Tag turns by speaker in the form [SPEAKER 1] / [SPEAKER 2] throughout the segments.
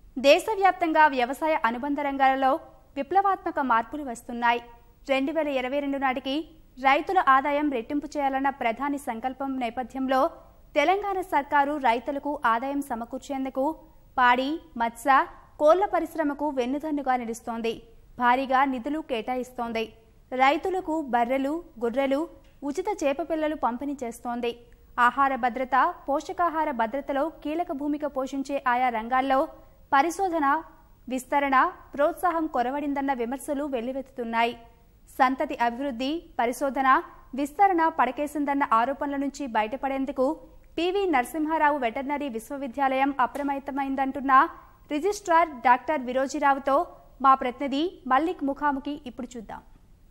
[SPEAKER 1] దేశవ్యాప్తంగా వ్యవసాయ అనుబంధ రంగాలలో విప్లవాత్మక మార్పులు వస్తున్నాయి రెండు వేల ఇరవై రెండు నాటికి రైతుల ఆదాయం రెట్టింపు చేయాలన్న ప్రధాని సంకల్పం నేపథ్యంలో తెలంగాణ సర్కారు రైతులకు ఆదాయం సమకూర్చేందుకు పాడి మత్స్య కోళ్ల పరిశ్రమకు వెన్నుదన్నుగా నిలుస్తోంది భారీగా నిధులు కేటాయిస్తోంది రైతులకు బర్రెలు గుర్రెలు ఉచిత చేప పిల్లలు పంపిణీ చేస్తోంది ఆహార భద్రత పోషకాహార భద్రతలో కీలక భూమిక పోషించే ఆయా రంగాల్లో పరిశోధన విస్తరణ ప్రోత్సాహం కొరవడిందన్న విమర్శలు వెల్లువెత్తుతున్నాయి సంతతి అభివృద్ధి పరిశోధన విస్తరణ పడకేసిందన్న ఆరోపణల నుంచి బయటపడేందుకు పివి నరసింహారావు వెటర్నరీ విశ్వవిద్యాలయం అప్రమత్తమైందంటున్న రిజిస్ట్రార్ డాక్టర్ విరోజిరావుతో మా ప్రతినిధి మల్లిక్ ముఖాముఖి ఇప్పుడు చూద్దాం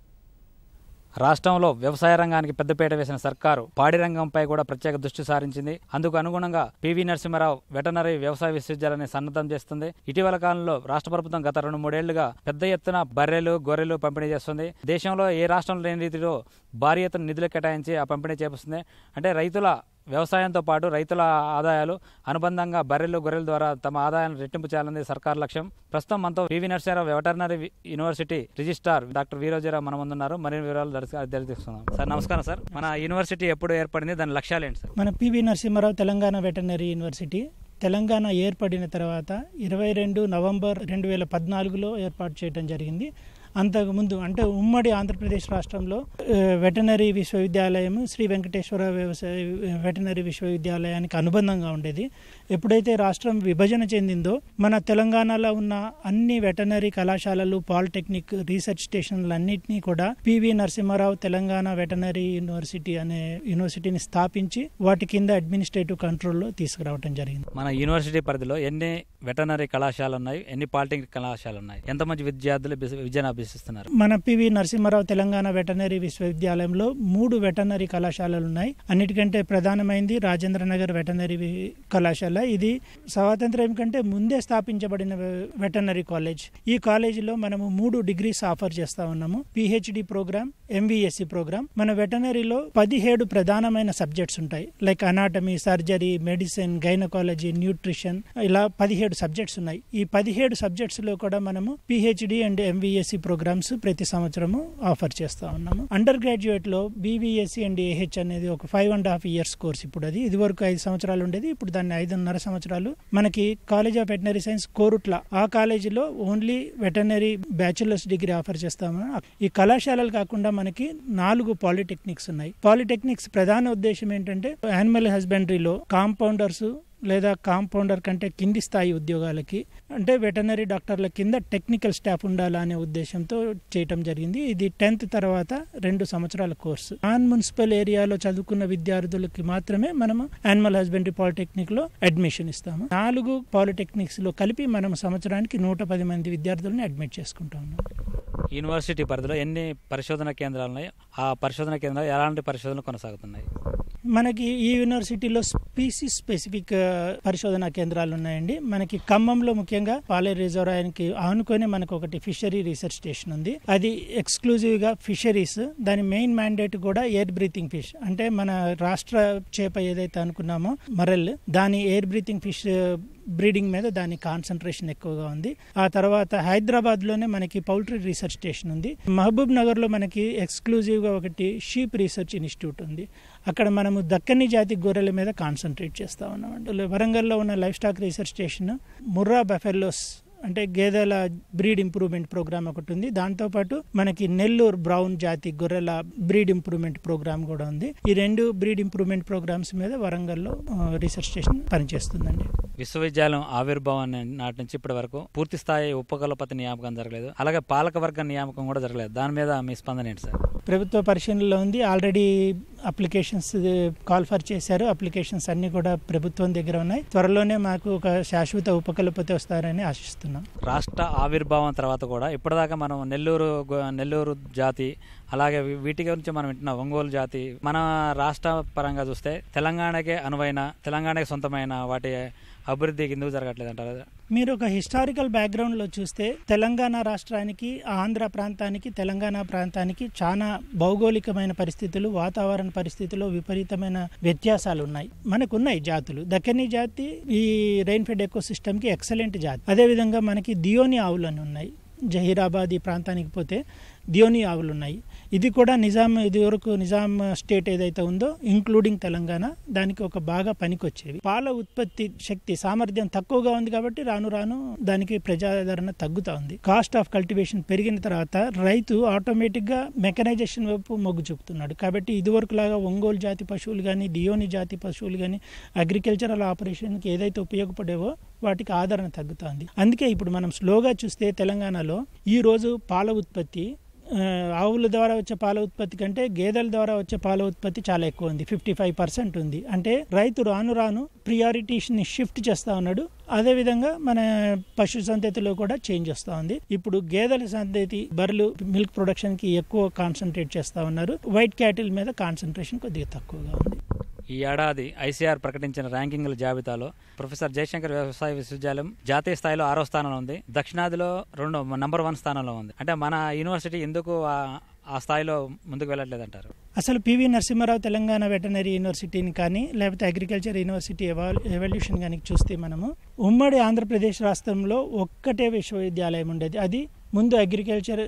[SPEAKER 2] రాష్ట్రంలో వ్యవసాయ రంగానికి పెద్దపీట వేసిన సర్కారు పాడి రంగంపై కూడా ప్రత్యేక దృష్టి సారించింది అందుకు అనుగుణంగా పివి నరసింహారావు వెటనరీ వ్యవసాయ విశ్వవిద్యాలయాన్ని సన్నద్ధం చేస్తుంది ఇటీవల కాలంలో రాష్ట్ర ప్రభుత్వం గత రెండు మూడేళ్లుగా పెద్ద ఎత్తున బర్రెలు గొర్రెలు పంపిణీ చేస్తుంది దేశంలో ఏ రాష్ట్రం లేని రీతిలో భారీ ఎత్తున నిధులు కేటాయించి ఆ పంపిణీ చేపిస్తుంది అంటే రైతుల వ్యవసాయంతో పాటు రైతుల ఆదాయాలు అనుబంధంగా బర్రెలు గొర్రెల ద్వారా తమ ఆదాయాన్ని రెట్టింపు చేయాలనేది సర్కార్ లక్ష్యం ప్రస్తుతం మనతో పివి నరసింహారావు వెటర్నరీ వి- యూనివర్సిటీ రిజిస్ట్రార్ డాక్టర్ వీరోజీరావు మన ముందున్నారు మరిన్ని వివరాలు దర్శ- తెలుసుకుందాం సార్ నమస్కారం సార్ మన యూనివర్సిటీ ఎప్పుడు ఏర్పడింది దాని లక్ష్యాలు ఏంటి సార్
[SPEAKER 3] మన P V Narasimha Rao Telangana veterinary university Telangana ఏర్పడిన తర్వాత ఇరవై రెండు నవంబర్ రెండు వేల పద్నాలుగులో ఏర్పాటు చేయడం జరిగింది అంతకుముందు అంటే ఉమ్మడి ఆంధ్రప్రదేశ్ రాష్ట్రంలో ఆ, వెటనరీ విశ్వవిద్యాలయం శ్రీ వెంకటేశ్వర వ్యవసాయ వెటనరీ విశ్వవిద్యాలయానికి అనుబంధంగా ఉండేది ఎప్పుడైతే రాష్ట్రం విభజన చెందిందో మన తెలంగాణలో ఉన్న అన్ని వెటనరీ కళాశాలలు పాలిటెక్నిక్ రీసెర్చ్ స్టేషన్లు అన్నింటినీ కూడా P V Narasimha Rao Telangana veterinary university అనే యూనివర్సిటీని స్థాపించి వాటి కింద అడ్మినిస్ట్రేటివ్ కంట్రోల్లో తీసుకురావడం జరిగింది
[SPEAKER 2] మన యూనివర్సిటీ పరిధిలో ఎన్ని వెటనరీ కళాశాలలు ఉన్నాయి ఎన్ని పాలిటెక్నిక్ కళాశాలలు ఉన్నాయి ఎంతమంది విద్యార్థులు బిస్- విద్యను అభ్యసిస్తున్నారు
[SPEAKER 3] మన పివి నరసింహారావు తెలంగాణ వెటనరీ విశ్వవిద్యాలయంలో మూడు వెటనరీ కళాశాలలు ఉన్నాయి అన్నిటికంటే ప్రధానమైంది రాజేంద్ర నగర్ వెటనరీ వి- కళాశాల ఇది స్వాతంత్ర్యం కంటే ముందే స్థాపించబడిన వె- వెటనరీ కాలేజ్ ఈ కాలేజీలో మనము మూడు డిగ్రీస్ ఆఫర్ చేస్తా ఉన్నాము పిహెచ్డి ప్రోగ్రామ్ ఎంవిఎస్సి ప్రోగ్రామ్ మన వెటనరీలో పదిహేడు ప్రధానమైన సబ్జెక్ట్స్ ఉంటాయి like anatomy surgery medicine gynaecology nutrition ఇలా పదిహేడు సబ్జెక్ట్స్ ఉన్నాయి ఈ పదిహేడు సబ్జెక్ట్స్ లో కూడా మనము పిహెచ్డి అండ్ ఎంవిఎస్సి ప్రోగ్రామ్స్ ప్రతి సంవత్సరము ఆఫర్ చేస్తా ఉన్నాము అండర్ గ్రాడ్యుయేట్ లో బీవీఎస్సి అండ్ ఏహెచ్ అనేది ఒక five and half years course ఇప్పుడు అది ఇది వరకు ఐదు సంవత్సరాలు ఉండేది ఇప్పుడు దాన్ని ఐదున్నర సంవత్సరాలు మనకి college of veterinary science Koratla ఆ కాలేజీలో only veterinary bachelors degree offer చేస్తాము ఈ కళాశాలలు కాకుండా మనకి నాలుగు పాలిటెక్నిక్స్ ఉన్నాయి పాలిటెక్నిక్స్ ప్రధాన ఉద్దేశం ఏంటంటే యానిమల్ హస్బెండరీలో కాంపౌండర్స్ లేదా కాంపౌండర్ కంటే కింది స్థాయి ఉద్యోగాలకి అంటే వెటనరీ డాక్టర్ల కింద టెక్నికల్ స్టాఫ్ ఉండాలా అనే ఉద్దేశంతో చేయటం జరిగింది ఇది టెన్త్ తర్వాత రెండు సంవత్సరాల కోర్సు నాన్ మున్సిపల్ ఏరియాలో చదువుకున్న విద్యార్థులకి మాత్రమే మనము యానిమల్ హస్బెండరీ పాలిటెక్నిక్ లో అడ్మిషన్ ఇస్తాము నాలుగు పాలిటెక్నిక్స్ లో కలిపి మనం సంవత్సరానికి నూట పది మంది విద్యార్థులని అడ్మిట్ చేసుకుంటా ఉన్నాం
[SPEAKER 2] యూనివర్సిటీ పరిధిలో ఎన్ని పరిశోధన కేంద్రాలు ఉన్నాయి ఆ పరిశోధన కేంద్రాలు ఎలాంటి పరిశోధనలు కొనసాగుతున్నాయి
[SPEAKER 3] మనకి ఈ యూనివర్సిటీలో స్పీసీస్ స్పెసిఫిక్ ఆ, పరిశోధనా కేంద్రాలు ఉన్నాయండి మనకి ఖమ్మంలో ముఖ్యంగా పాలేరు రిజర్వాయర్కి ఆనుకొని మనకు ఒకటి ఫిషరీ రీసెర్చ్ స్టేషన్ ఉంది అది ఎక్స్క్లూజివ్ గా ఫిషరీస్ దాని మెయిన్ మ్యాండేట్ కూడా ఎయిర్ బ్రీతింగ్ ఫిష్ అంటే మన రాష్ట్ర చేప ఏదైతే అనుకున్నామో మరల్ దాని ఎయిర్ బ్రీతింగ్ ఫిష్ బ్రీడింగ్ మీద దాని కాన్సన్ట్రేషన్ ఎక్కువగా ఉంది ఆ తర్వాత హైదరాబాద్ లోనే మనకి పౌల్ట్రీ రీసెర్చ్ స్టేషన్ ఉంది మహబూబ్ నగర్ లో మనకి ఎక్స్క్లూజివ్ గా ఒకటి షీప్ రీసెర్చ్ ఇన్స్టిట్యూట్ ఉంది అక్కడ మనము దక్కని జాతి గొర్రెల మీద కాన్సన్ట్రేట్ చేస్తా ఉన్నాం అంటే వరంగల్లో ఉన్న live stock research station Murrah buffaloes అంటే గేదెల బ్రీడ్ ఇంప్రూవ్మెంట్ ప్రోగ్రామ్ ఒకటి ఉంది దాంతోపాటు మనకి నెల్లూరు బ్రౌన్ జాతి గొర్రెల బ్రీడ్ ఇంప్రూవ్మెంట్ ప్రోగ్రామ్ కూడా ఉంది ఈ రెండు బ్రీడ్ ఇంప్రూవ్మెంట్ ప్రోగ్రామ్స్ మీద వరంగల్లో ఆ, రీసెర్చ్ స్టేషన్ పనిచేస్తుందండి
[SPEAKER 2] విశ్వవిద్యాలయం ఆవిర్భావం నాటి నుంచి ఇప్పటి వరకు పూర్తి స్థాయి ఉపకులపతి నియామకం జరగలేదు అలాగే పాలకవర్గ నియామకం కూడా జరగలేదు దాని మీద మీ స్పందన ఏంటి సార్
[SPEAKER 3] ప్రభుత్వ పరిశీలనలో ఉంది ఆల్రెడీ అప్లికేషన్స్ కాల్ ఫర్ చేశారు అప్లికేషన్స్ అన్ని కూడా ప్రభుత్వం దగ్గర ఉన్నాయి త్వరలోనే మాకు ఒక శాశ్వత ఉపకులపతి వస్తారని ఆశిస్తున్నాం
[SPEAKER 2] రాష్ట్ర ఆవిర్భావం తర్వాత కూడా ఇప్పటిదాకా మనం నెల్లూరు గో- నెల్లూరు జాతి అలాగే వీ- వీటి గురించి మనం వింటున్న ఒంగోలు జాతి మన రాష్ట్ర పరంగా చూస్తే తెలంగాణకే అనువైన తెలంగాణకి సొంతమైన వాటి అభివృద్ధి ఎందుకు జరగట్లేదు అంటారు
[SPEAKER 3] మీరు ఒక హిస్టారికల్ బ్యాక్గ్రౌండ్లో చూస్తే తెలంగాణ రాష్ట్రానికి ఆంధ్ర ప్రాంతానికి తెలంగాణ ప్రాంతానికి చాలా భౌగోళికమైన పరిస్థితులు వాతావరణ పరిస్థితుల్లో విపరీతమైన వ్యత్యాసాలు ఉన్నాయి మనకు ఉన్నాయి జాతులు దక్కని జాతి ఈ రెయిన్ఫెడ్ ఎకో సిస్టమ్కి ఎక్సలెంట్ జాతి అదేవిధంగా మనకి దియోని ఆవులు అని ఉన్నాయి జహీరాబాద్ ఈ ప్రాంతానికి పోతే దియోని ఆవులు ఉన్నాయి ఇది కూడా నిజాం ఇది వరకు నిజాం స్టేట్ ఏదైతే ఉందో ఇంక్లూడింగ్ తెలంగాణ దానికి ఒక బాగా పనికొచ్చేవి పాల ఉత్పత్తి శక్తి సామర్థ్యం తక్కువగా ఉంది కాబట్టి రాను రాను దానికి ప్రజాదరణ తగ్గుతా ఉంది కాస్ట్ ఆఫ్ కల్టివేషన్ పెరిగిన తర్వాత రైతు ఆటోమేటిక్ గా మెకనైజేషన్ వైపు మొగ్గు చూపుతున్నాడు కాబట్టి ఇదివరకు లాగా ఒంగోలు జాతి పశువులు కానీ దియోని జాతి పశువులు కానీ అగ్రికల్చరల్ ఆపరేషన్కి ఏదైతే ఉపయోగపడేవో వాటికి ఆదరణ తగ్గుతుంది అందుకే ఇప్పుడు మనం స్లోగా చూస్తే తెలంగాణలో ఈ రోజు పాల ఉత్పత్తి ఆ, ఆవుల ద్వారా వచ్చే పాల ఉత్పత్తి కంటే గేదెల ద్వారా వచ్చే పాల ఉత్పత్తి చాలా ఎక్కువ ఉంది ఫిఫ్టీ ఫైవ్ పర్సెంట్ ఉంది అంటే రైతు రాను రాను ప్రియారిటీస్ని షిఫ్ట్ చేస్తా ఉన్నాడు అదేవిధంగా మన పశు సంతతిలో కూడా చేంజ్ వస్తూ ఉంది ఇప్పుడు గేదెల సంతతి బర్రెలు మిల్క్ ప్రొడక్షన్కి ఎక్కువ కాన్సన్ట్రేట్ చేస్తూ ఉన్నారు వైట్ క్యాటిల్ మీద కాన్సన్ట్రేషన్ కొద్దిగా తక్కువగా ఉంది
[SPEAKER 2] ఈ ఏడాది ఐసీఆర్ ప్రకటించిన ర్యాంకింగ్ల జాబితాలో ప్రొఫెసర్ జయశంకర్ వ్యవసాయ విశ్వవిద్యాలయం జాతీయ స్థాయిలో ఆరో స్థానంలో ఉంది దక్షిణాదిలో రెండు నంబర్ వన్ స్థానంలో ఉంది అంటే మన యూనివర్సిటీ ఎందుకు ఆ- ఆ స్థాయిలో ముందుకు వెళ్ళట్లేదు అంటారు
[SPEAKER 3] అసలు పివి నరసింహారావు తెలంగాణ వెటనరీ యూనివర్సిటీని కానీ లేకపోతే అగ్రికల్చర్ యూనివర్సిటీ ఎవాల్ ఎవల్యూషన్ కానీ చూస్తే మనము ఉమ్మడి ఆంధ్రప్రదేశ్ రాష్ట్రంలో ఒక్కటే విశ్వవిద్యాలయం ఉండేది అది ముందు agriculture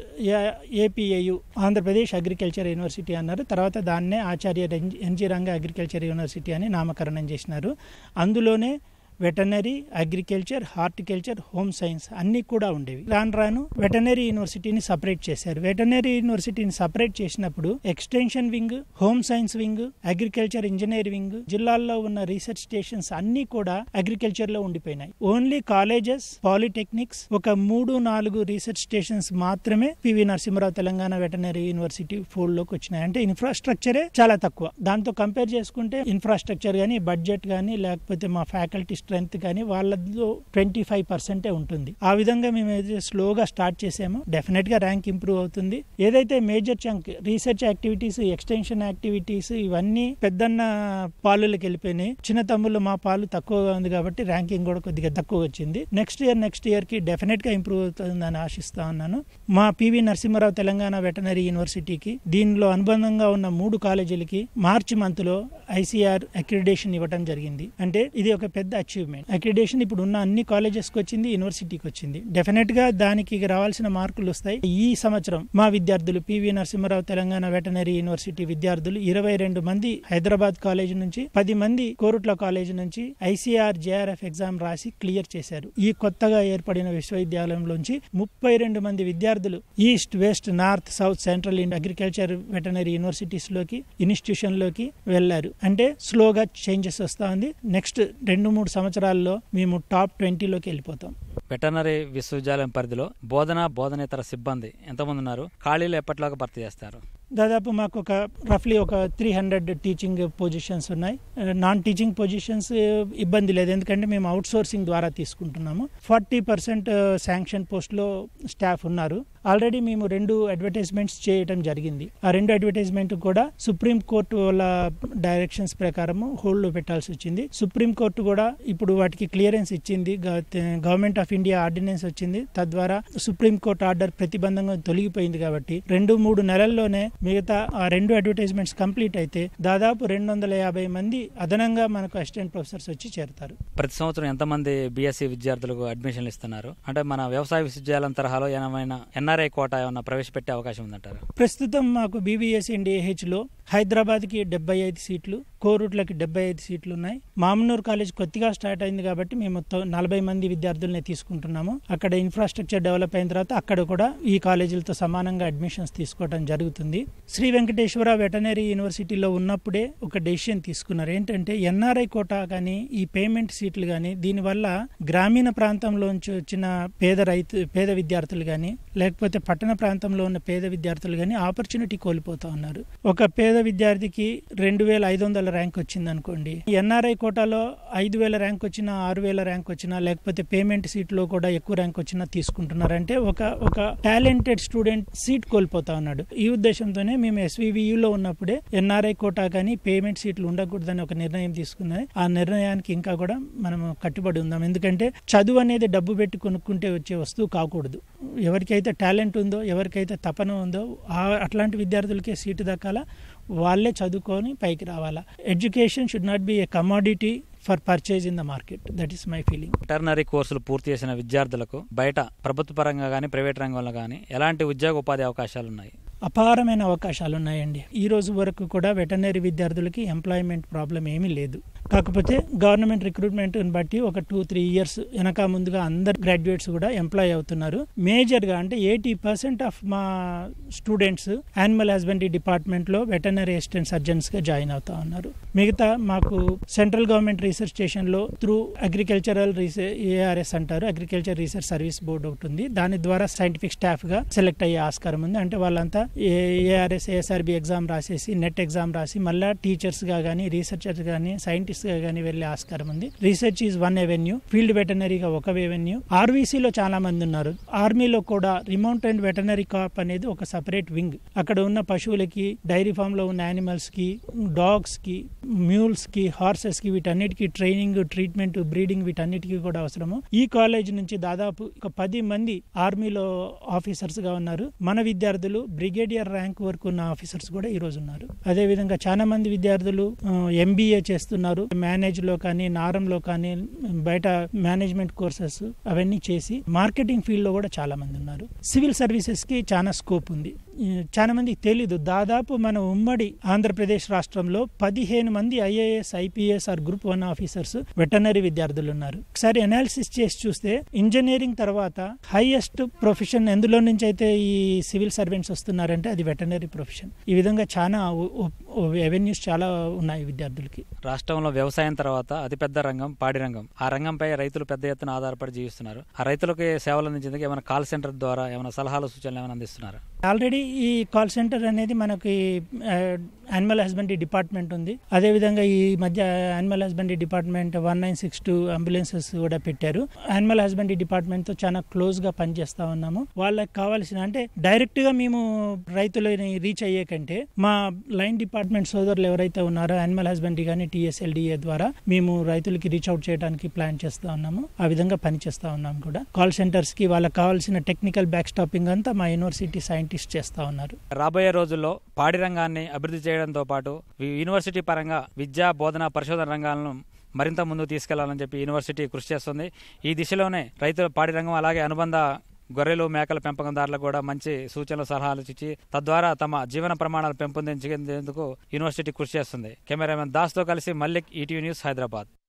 [SPEAKER 3] A P A U Andhra Pradesh agriculture university అన్నారు తర్వాత దాన్నే ఆచార్య ఎన్- ఎన్జి రంగ అగ్రికల్చర్ యూనివర్సిటీ అని నామకరణం చేసినారు అందులోనే veterinary agriculture horticulture home science అన్నీ కూడా ఉండేవి రాను రాను వెటనరీ యూనివర్సిటీని సపరేట్ చేశారు వెటనరీ యూనివర్సిటీని సపరేట్ చేసినప్పుడు extension wing home science wing agriculture engineer wing జిల్లాల్లో ఉన్న రీసెర్చ్ స్టేషన్స్ అన్ని కూడా అగ్రికల్చర్ లో ఉండిపోయినాయి ఓన్లీ కాలేజెస్ పాలిటెక్నిక్స్ ఒక మూడు నాలుగు రీసెర్చ్ స్టేషన్స్ మాత్రమే P V Narasimha Rao Telangana veterinary university fold లోకి వచ్చినాయి అంటే ఇన్ఫ్రాస్ట్రక్చరే చాలా తక్కువ దాంతో కంపేర్ చేసుకుంటే ఇన్ఫ్రాస్ట్రక్చర్ కానీ బడ్జెట్ కానీ లేకపోతే మా ఫ్యాకల్టీ స్ట్రెంగ్త్ కానీ వాళ్ళలో ట్వంటీ ఫైవ్ పర్సెంటే ఉంటుంది ఆ విధంగా మేము ఏదైతే స్లోగా స్టార్ట్ చేసామో డెఫినెట్ గా ర్యాంక్ ఇంప్రూవ్ అవుతుంది ఏదైతే major chunk research activities extension activities ఇవన్నీ పెద్దన్న పాలులకు వెళ్ళిపోయినాయి చిన్న తమ్ముళ్ళు మా పాలు తక్కువగా ఉంది కాబట్టి ర్యాంకింగ్ కూడా కొద్దిగా తక్కువ వచ్చింది నెక్స్ట్ ఇయర్ నెక్స్ట్ ఇయర్ కి డెఫినెట్ గా ఇంప్రూవ్ అవుతుందని ఆశిస్తా ఉన్నాను మా పివి నరసింహారావు తెలంగాణ వెటనరీ యూనివర్సిటీకి దీనిలో అనుబంధంగా ఉన్న మూడు కాలేజీలకి మార్చి మంత్ లో ఐసీఆర్ అక్రిడేషన్ ఇవ్వడం జరిగింది అంటే ఇది ఒక పెద్ద అచీవ్మెంట్ అక్రిడేషన్ ఇప్పుడు ఉన్న అన్ని కాలేజెస్ కి వచ్చింది యూనివర్సిటీకి వచ్చింది డెఫినెట్ గా దానికి రావాల్సిన మార్కులు వస్తాయి ఈ సంవత్సరం మా విద్యార్థులు P V Narasimha Rao Telangana veterinary university విద్యార్థులు ఇరవై రెండు మంది హైదరాబాద్ కాలేజ్ నుంచి పది మంది కోరుట్ల కాలేజ్ నుంచి ఐసీఆర్ జేఆర్ఎఫ్ ఎగ్జామ్ రాసి క్లియర్ చేశారు ఈ కొత్తగా ఏర్పడిన విశ్వవిద్యాలయంలోంచి ముప్పై రెండు మంది విద్యార్థులు east west north south central ఇండ్ అగ్రికల్చర్ వెటనరీ యూనివర్సిటీస్ లోకి ఇన్స్టిట్యూషన్ లోకి వెళ్లారు అంటే స్లోగా చేంజెస్ వస్తా ఉంది నెక్స్ట్ రెండు మూడు సంవత్సరాల్లో మేము టాప్ ట్వంటీలోకి వెళ్ళిపోతాం
[SPEAKER 2] వెటర్నరీ విశ్వవిద్యాలయం పరిధిలో బోధన బోధనేతర సిబ్బంది ఎంతమంది ఉన్నారు ఖాళీలు ఎప్పటిలాగా భర్తీ చేస్తారు
[SPEAKER 3] దాదాపు మాకు ఒక రఫ్లీ ఒక త్రీ హండ్రెడ్ టీచింగ్ పొజిషన్స్ ఉన్నాయి నాన్ టీచింగ్ పొజిషన్స్ ఇబ్బంది లేదు ఎందుకంటే మేము అవుట్ సోర్సింగ్ ద్వారా తీసుకుంటున్నాము ఫార్టీ పర్సెంట్ శాంక్షన్ పోస్ట్లో స్టాఫ్ ఉన్నారు ఆల్రెడీ మేము రెండు అడ్వర్టైజ్మెంట్స్ చేయడం జరిగింది ఆ రెండు అడ్వర్టైజ్మెంట్ కూడా సుప్రీం కోర్టు వాళ్ళ డైరెక్షన్స్ ప్రకారము హోల్డ్ లో పెట్టాల్సి వచ్చింది సుప్రీం కోర్టు కూడా ఇప్పుడు వాటికి క్లియరెన్స్ ఇచ్చింది గవర్నమెంట్ ఆఫ్ ఇండియా ఆర్డినెన్స్ వచ్చింది తద్వారా సుప్రీం కోర్టు ఆర్డర్ ప్రతిబంధంగా తొలగిపోయింది కాబట్టి రెండు మూడు నెలల్లోనే మిగతా ఆ రెండు అడ్వర్టైజ్మెంట్స్ కంప్లీట్ అయితే దాదాపు రెండు వందల యాభై మంది అదనంగా మనకు అసిస్టెంట్ ప్రొఫెసర్స్ వచ్చి చేరుతారు
[SPEAKER 2] ప్రతి సంవత్సరం ఎంతమంది బీఎస్సీ విద్యార్థులకు అడ్మిషన్లు ఇస్తున్నారు అంటే మన వ్యవసాయ విశ్వవిద్యాలయం తరహాలో ఏమైనా ఎన్ఆర్ఐ కోటా ఏమైనా ప్రవేశపెట్టే అవకాశం ఉందంటారు
[SPEAKER 3] ప్రస్తుతం మాకు బీబీఎస్ అండ్ లో హైదరాబాద్ కి డెబ్బై ఐదు సీట్లు కోరుట్లకి డెబ్బై ఐదు సీట్లు ఉన్నాయి మామనూరు కాలేజ్ కొత్తగా స్టార్ట్ అయింది కాబట్టి మేము మొత్తం నలభై మంది విద్యార్థుల్ని తీసుకుంటున్నాము అక్కడ ఇన్ఫ్రాస్ట్రక్చర్ డెవలప్ అయిన తర్వాత అక్కడ కూడా ఈ కాలేజీలతో సమానంగా అడ్మిషన్స్ తీసుకోవడం జరుగుతుంది శ్రీ వెంకటేశ్వర వెటనరీ యూనివర్సిటీలో ఉన్నప్పుడే ఒక డెసిషన్ తీసుకున్నారు ఏంటంటే ఎన్ఆర్ఐ కోటా కానీ ఈ పేమెంట్ సీట్లు కానీ దీనివల్ల గ్రామీణ ప్రాంతంలోంచి వచ్చిన పేద రైతు పేద విద్యార్థులు కానీ లేకపోతే పట్టణ ప్రాంతంలో ఉన్న పేద విద్యార్థులు కానీ ఆపర్చునిటీ కోల్పోతా ఉన్నారు ఒక పేద విద్యార్థికి రెండు వేల ఐదు వందల ర్యాంక్ వచ్చింది అనుకోండి ఎన్ఆర్ఐ కోటాలో ఐదు వేల ర్యాంక్ వచ్చినా ఆరు వేల ర్యాంక్ వచ్చినా లేకపోతే పేమెంట్ సీట్లో కూడా ఎక్కువ ర్యాంక్ వచ్చినా తీసుకుంటున్నారంటే ఒక ఒక టాలెంటెడ్ స్టూడెంట్ సీట్ కోల్పోతా ఉన్నాడు ఈ ఉద్దేశంతోనే మేము ఎస్వివియులో ఉన్నప్పుడే ఎన్ఆర్ఐ కోటా కానీ పేమెంట్ సీట్లు ఉండకూడదని ఒక నిర్ణయం తీసుకున్నది ఆ నిర్ణయానికి ఇంకా కూడా మనం కట్టుబడి ఉందాం ఎందుకంటే చదువు అనేది డబ్బు పెట్టి కొనుక్కుంటే వచ్చే వస్తువు కాకూడదు ఎవరికైతే టాలెంట్ ఉందో ఎవరికైతే తపన ఉందో ఆ అట్లాంటి విద్యార్థులకే సీటు దక్కాల వాళ్ళే చదువుకొని పైకి రావాలా education should not be a commodity for purchase in the market that is my feeling
[SPEAKER 2] veterinary కోర్సులు పూర్తి చేసిన విద్యార్థులకు బయట ప్రభుత్వ పరంగా కానీ ప్రైవేట్ రంగంలో కానీ ఎలాంటి ఉద్యోగ ఉపాధి అవకాశాలు ఉన్నాయి
[SPEAKER 3] అపారమైన అవకాశాలు ఉన్నాయండి ఈ రోజు వరకు కూడా వెటర్నరీ విద్యార్థులకి ఎంప్లాయ్మెంట్ ప్రాబ్లం ఏమీ లేదు కాకపోతే గవర్నమెంట్ రిక్రూట్మెంట్ బట్టి ఒక టూ త్రీ ఇయర్స్ వెనక ముందుగా అందరు గ్రాడ్యుయేట్స్ కూడా ఎంప్లాయ్ అవుతున్నారు మేజర్గా అంటే ఎయిటీ పర్సెంట్ ఆఫ్ మా స్టూడెంట్స్ యానిమల్ హస్బెండరీ డిపార్ట్మెంట్లో వెటర్నరీ అసిస్టెంట్ సర్జన్స్గా జాయిన్ అవుతా ఉన్నారు మిగతా మాకు సెంట్రల్ గవర్నమెంట్ రీసెర్చ్ స్టేషన్లో త్రూ అగ్రికల్చరల్ రీసెర్చ్ ఏఆర్ఎస్ అంటారు అగ్రికల్చర్ రీసెర్చ్ సర్వీస్ బోర్డు ఒకటి ఉంది దాని ద్వారా సైంటిఫిక్ స్టాఫ్గా సెలెక్ట్ అయ్యే ఆస్కారం ఉంది అంటే వాళ్ళంతా ఏఆర్ఎస్ ఏఎస్ఆర్బి ఎగ్జామ్ రాసేసి నెట్ ఎగ్జామ్ రాసి మళ్ళీ టీచర్స్గా కానీ రీసెర్చర్స్ కానీ సైంటిస్ట్గా కానీ వెళ్ళే ఆస్కారం ఉంది research is one avenue field వెటనరీగా ఒక ఎవెన్యూ ఆర్వీసీలో చాలా మంది ఉన్నారు ఆర్మీలో కూడా రిమౌంట్ అండ్ వెటనరీ కాప్ అనేది ఒక సపరేట్ వింగ్ అక్కడ ఉన్న పశువులకి డైరీ ఫామ్ లో ఉన్న యానిమల్స్ కి డాగ్స్ కి మ్యూల్స్ కి హార్సెస్ కి వీటన్నిటికీ ట్రైనింగ్ ట్రీట్మెంట్ బ్రీడింగ్ వీటన్నిటికీ కూడా అవసరము ఈ కాలేజ్ నుంచి దాదాపు ఒక పది మంది ఆర్మీలో ఆఫీసర్స్ గా ఉన్నారు మన విద్యార్థులు బ్రిగేడియర్ ర్యాంక్ వరకు ఉన్న ఆఫీసర్స్ కూడా ఈ రోజు ఉన్నారు అదే విధంగా చాలా మంది విద్యార్థులు ఎంబీఏ చేస్తున్నారు మేనేజ్ లో కానీ నారంలో కానీ బయట మేనేజ్మెంట్ కోర్సెస్ అవన్నీ చేసి మార్కెటింగ్ ఫీల్డ్ లో కూడా చాలా మంది ఉన్నారు సివిల్ సర్వీసెస్ కి చాలా స్కోప్ ఉంది ఈ చాలా మందికి తెలీదు దాదాపు మన ఉమ్మడి ఆంధ్రప్రదేశ్ రాష్ట్రంలో పదిహేను మంది I A S I P S or group one officers veterinary విద్యార్థులు ఉన్నారు ఒకసారి అనాలిసిస్ చేసి చూస్తే ఇంజనీరింగ్ తర్వాత హైయెస్ట్ ప్రొఫెషన్ ఎందులో నుంచి అయితే ఈ సివిల్ సర్వెంట్స్ వస్తున్నారంటే అది వెటనరీ ప్రొఫెషన్ ఈ విధంగా చాలా ఎవెన్యూస్ చాలా ఉన్నాయి విద్యార్థులకి
[SPEAKER 2] రాష్ట్రంలో వ్యవసాయం తర్వాత అతిపెద్ద రంగం పాడి రంగం ఆ రంగంపై రైతులు పెద్ద ఎత్తున ఆధారపడి జీవిస్తున్నారు ఆ రైతులకు సేవలు అందించేందుకు ఏమైనా కాల్ సెంటర్ ద్వారా ఏమైనా సలహాలు సూచనలు ఏమైనా అందిస్తున్నారు
[SPEAKER 3] ఆల్రెడీ ఈ కాల్ సెంటర్ అనేది మనకి యానిమల్ హస్బెండరీ డిపార్ట్మెంట్ ఉంది అదేవిధంగా ఈ మధ్య animal husbandry department one nine six two ambulances కూడా పెట్టారు యానిమల్ హస్బెండరీ డిపార్ట్మెంట్ తో చాలా క్లోజ్ గా పనిచేస్తా ఉన్నాము వాళ్ళకి కావాల్సిన అంటే డైరెక్ట్ గా మేము రైతులని రీచ్ అయ్యే కంటే మా లైన్ డిపార్ట్మెంట్ సోదరులు ఎవరైతే ఉన్నారో యానిమల్ హస్బెండరీ కానీ టీఎస్ఎల్డిఏ ద్వారా మేము రైతులకి రీచ్ అవుట్ చేయడానికి ప్లాన్ చేస్తా ఉన్నాము ఆ విధంగా పని చేస్తా ఉన్నాము కూడా కాల్ సెంటర్స్ కి వాళ్ళకి కావాల్సిన టెక్నికల్ బ్యాక్ స్టాపింగ్ అంతా మా యూనివర్సిటీ సైంటిస్ట్ చేస్తా ఉన్నారు
[SPEAKER 2] రాబోయే రోజుల్లో పాడి రంగాన్ని అభివృద్ధి చేయడంతో పాటు వి- యూనివర్సిటీ పరంగా విద్యా బోధన పరిశోధన రంగాలను మరింత ముందుకు తీసుకెళ్లాలని చెప్పి యూనివర్సిటీ కృషి చేస్తుంది ఈ దిశలోనే రైతుల పాడి రంగం అలాగే అనుబంధ గొర్రెలు మేకల పెంపకందారులకు కూడా మంచి సూచనలు సలహాలు ఇచ్చి తద్వారా తమ జీవన ప్రమాణాలు పెంపొందించేందుకు యూనివర్సిటీ కృషి చేస్తుంది కెమెరామెన్ దాస్తో కలిసి మల్లిక్ ఈటీవీ న్యూస్ హైదరాబాద్